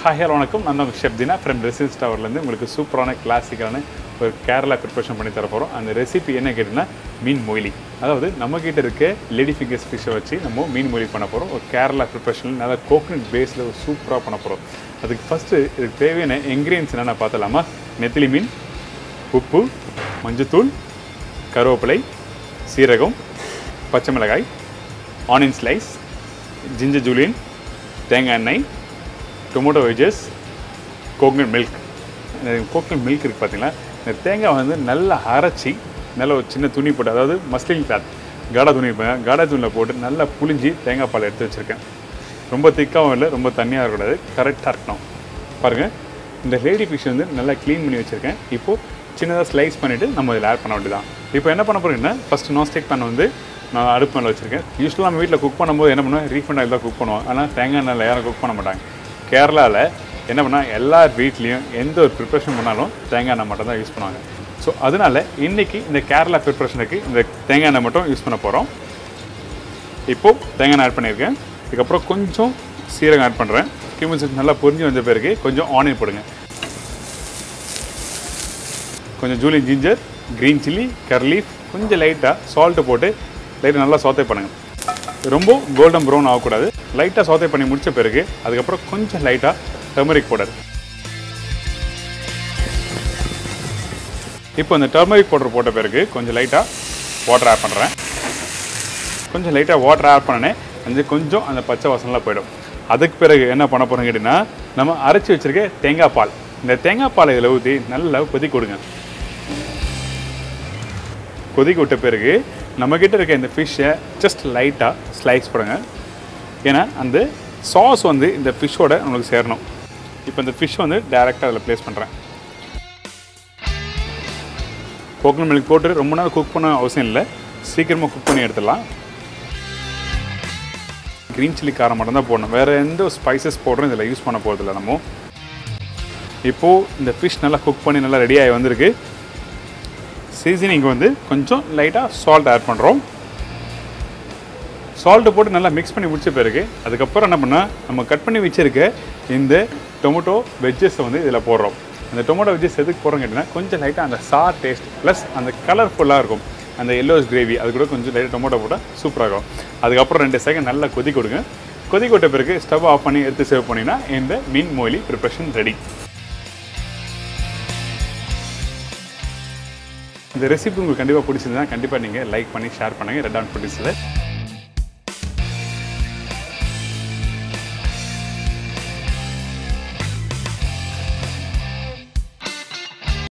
hi hello வணக்கம் நான் தான் ஷெஃப் தினா ஃப்ரம் ரெசிடன்ஸ் டவர்லேருந்து உங்களுக்கு சூப்பரான கிளாசிக்கான ஒரு கேரளா ப்ரிப்பரேஷன் பண்ணி தர போகிறோம் அந்த ரெசிபி என்ன கேட்டிங்கன்னா மீன் மொய்லி அதாவது நம்மக்கிட்ட இருக்க லேடி ஃபிங்கர்ஸ் ஃபிஷ்ஷை வச்சு நம்ம மீன் மொய்லி பண்ண போகிறோம் ஒரு கேரளா ப்ரிப்பரேஷன் நல்லா கோகனட் பேஸில் ஒரு சூப்பராக பண்ண போகிறோம் அதுக்கு ஃபஸ்ட்டு இதுக்கு தேவையான இன்க்ரீடியன்ஸ் என்னென்ன பார்த்தலாமா நெத்திலி மீன் உப்பு மஞ்சத்தூள் கருவேப்பிலை சீரகம் பச்சை மிளகாய் ஆனியன் ஸ்லைஸ் ஜிஞ்சர் ஜூலியன் தேங்காய் எண்ணெய் tomato veggies coconut milk coconut milk இருக்குது பார்த்தீங்களா இந்த தேங்காய் வந்து நல்லா அரைச்சி நல்ல ஒரு சின்ன துணி போட்டு அதாவது மஸ்லின் கிளாத் காடா துணி இருப்பேன் காடா துணியில் போட்டு நல்லா புளிஞ்சி தேங்காய் பால் எடுத்து வச்சுருக்கேன் ரொம்ப திக்காகவும் இல்லை ரொம்ப தண்ணியாக இருக்கக்கூடாது கரெக்டாக இருக்கணும் பாருங்கள் இந்த லேடி ஃபிஷ் வந்து நல்லா க்ளீன் பண்ணி வச்சுருக்கேன் இப்போது சின்னதாக ஸ்லைஸ் பண்ணிவிட்டு நம்ம இதில் ஆட் பண்ண வேண்டியதான் இப்போ என்ன பண்ண போகிறீங்கன்னா ஃபஸ்ட்டு நான்ஸ்டிக் பேன் வந்து நான் அடுப்பு மேலே வச்சுருக்கேன் யூஸ்வலாக நம்ம வீட்டில் குக் பண்ணும்போது என்ன பண்ணுவோம் ரீஃபண்ட் ஆயில் தான் குக் பண்ணுவோம் ஆனால் தேங்காய் எண்ணெயில் யாரும் குக் பண்ண மாட்டாங்க கேரளாவில் என்ன பண்ணால் எல்லார் வீட்லேயும் எந்த ஒரு ப்ரிப்ரேஷன் பண்ணாலும் தேங்காய் எண்ணெய் மட்டும் தான் யூஸ் பண்ணுவாங்க ஸோ அதனால் இன்றைக்கி இந்த கேரளா ப்ரிப்ரேஷனுக்கு இந்த தேங்காய் எண்ணெய் மட்டும் யூஸ் பண்ண போகிறோம் இப்போது தேங்காய் எண்ணெய் ஆட் பண்ணியிருக்கேன் இதுக்கப்புறம் கொஞ்சம் சீரகம் ஆட் பண்ணுறேன் கியூமன் நல்லா பொரிஞ்சு வந்த பிறகு கொஞ்சம் ஆனியன் போடுங்க கொஞ்சம் julienne ginger green chilli curry leaf கொஞ்சம் லைட்டாக சால்ட்டு போட்டு லைட்டாக நல்லா சோத்தை பண்ணுங்கள் ரொம்ப கோல்டன் ப்ரௌன் ஆகக்கூடாது லைட்டாக சோத்தை பண்ணி முடித்த பிறகு அதுக்கப்புறம் கொஞ்சம் லைட்டாக டர்மரிக் பவுடர் இப்போ இந்த டர்மரிக் பவுடர் போட்ட பிறகு கொஞ்சம் லைட்டாக வாட்டர் ஆட் பண்ணுறேன் கொஞ்சம் லைட்டாக வாட்டர் ஆட் பண்ணனே அந்த கொஞ்சம் அந்த பச்சை வாசனெலாம் போயிடும் அதுக்கு பிறகு என்ன பண்ண போகிறோம் கேட்டிங்கன்னா நம்ம அரைச்சி வச்சுருக்க தேங்காய் பால் இந்த தேங்காய் பாலை இதில் ஊற்றி நல்லா கொதிக்க கொடுங்க கொதிக்க விட்ட பிறகு நம்மக்கிட்ட இருக்க இந்த ஃபிஷ்ஷை ஜஸ்ட் லைட்டாக ஸ்லைஸ் பண்ணுங்க ஏன்னா அந்த சாஸ் வந்து இந்த ஃபிஷ்ஷோட நம்மளுக்கு சேரணும் இப்போ இந்த ஃபிஷ் வந்து டைரெக்டாக அதில் ப்ளேஸ் பண்ணுறேன் கோகனட் மில்க் போட்டு ரொம்ப நேரம் குக் பண்ண அவசியம் இல்லை சீக்கிரமாக குக் பண்ணி எடுத்துடலாம் க்ரீன் சில்லி காரம் மட்டும் தான் போடணும் வேறு எந்த ஸ்பைசஸ் போடுறோம் இதில் யூஸ் பண்ண போகிறதில்ல நம்ம இப்போது இந்த ஃபிஷ் நல்லா குக் பண்ணி நல்லா ரெடி ஆகி வந்திருக்கு சீசனிங் வந்து கொஞ்சம் லைட்டாக சால்ட் ஆட் பண்ணுறோம் சால்ட்டு போட்டு நல்லா மிக்ஸ் பண்ணி முடிச்ச பிறகு அதுக்கப்புறம் என்ன பண்ணால் நம்ம கட் பண்ணி வச்சுருக்க இந்த டொமேட்டோ வெஜ்ஜஸை வந்து இதில் போடுறோம் அந்த டொமேட்டோ வெஜ்ஜஸ் எதுக்கு போடுறோம் கேட்டிங்கன்னா கொஞ்சம் லைட்டாக அந்த சா டேஸ்ட் ப்ளஸ் அந்த கலர்ஃபுல்லாக இருக்கும் அந்த எல்லோஸ் கிரேவி அது கூட கொஞ்சம் லைட்டாக டொமேட்டோ போட்டால் சூப்பராக இருக்கும் அதுக்கப்புறம் ரெண்டு செகண்ட் நல்லா கொதி கொடுங்க கொதி கொட்ட பிறகு ஸ்டவ் ஆஃப் பண்ணி எடுத்து சேவ் பண்ணிங்கன்னா இந்த மீன் மொய்லி ப்ரிப்ரேஷன் ரெடி இந்த ரெசிபி உங்களுக்கு கண்டிப்பாக பிடிச்சிருந்தா கண்டிப்பாக நீங்கள் லைக் பண்ணி ஷேர் பண்ணுங்கள் ரெட் ஆன் பிடிச்சது